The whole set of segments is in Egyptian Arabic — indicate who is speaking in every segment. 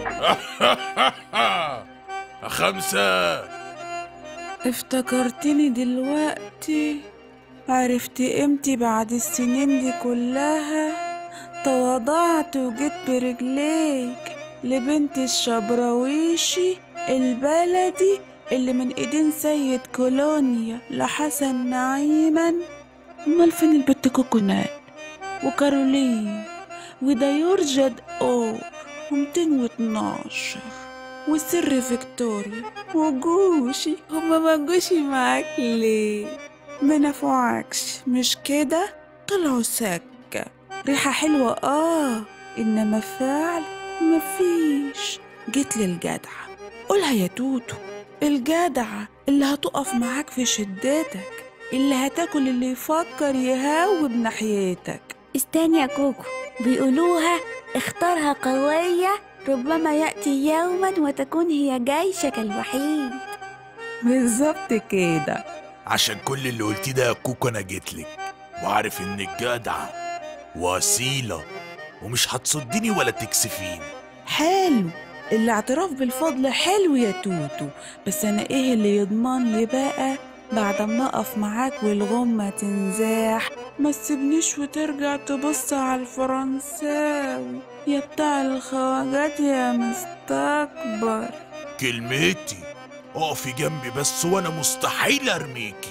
Speaker 1: خمسة
Speaker 2: افتكرتني دلوقتي عرفت قيمتي بعد السنين دي كلها تواضعت وجيت برجليك لبنت الشبراويشي البلدي اللي من ايدين سيد كولونيا لحسن نعيما امال فين البت كوكونات وكارولين وديورجد اور و212 وسر فيكتوريا وجوشي هما ما جوشي معاك ليه ما نفعكش مش كده طلعوا سكة ريحة حلوة اه انما فعل مفيش جيت للجدعة قولها يا توتو الجدعة اللي هتقف معاك في شدتك اللي هتاكل اللي يفكر يهاوب ناحيتك
Speaker 3: استني يا كوكو بيقولوها اختارها قوية ربما يأتي يوما وتكون هي جيشك الوحيد
Speaker 2: بالظبط كده
Speaker 1: عشان كل اللي قلتيه ده يا كوكو انا جيتلك وعارف انك جدعة واصيلة ومش هتصدني ولا تكسفيني
Speaker 2: حلو الاعتراف بالفضل حلو يا توتو بس انا ايه اللي يضمن لي بقى بعد ما اقف معاك والغمة تنزاح ما تسيبنيش وترجع تبص على الفرنساوي يا بتاع الخواجات يا مستكبر
Speaker 1: كلمتي اقفي جنبي بس وانا مستحيل ارميكي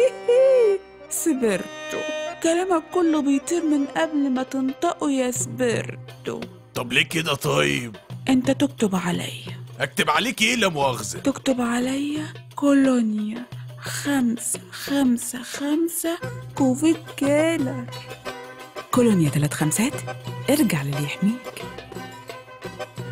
Speaker 2: سبرتو كلامك كله بيطير من قبل ما تنطقه يا سبرتو
Speaker 1: طب ليه كده طيب
Speaker 2: انت تكتب عليا
Speaker 1: اكتب عليكي ايه لا مؤاخذة
Speaker 2: تكتب عليا كولونيا خمسة خمسة خمسة كوفيد كيلر كولونيا ثلاث خمسات ارجع للي يحميك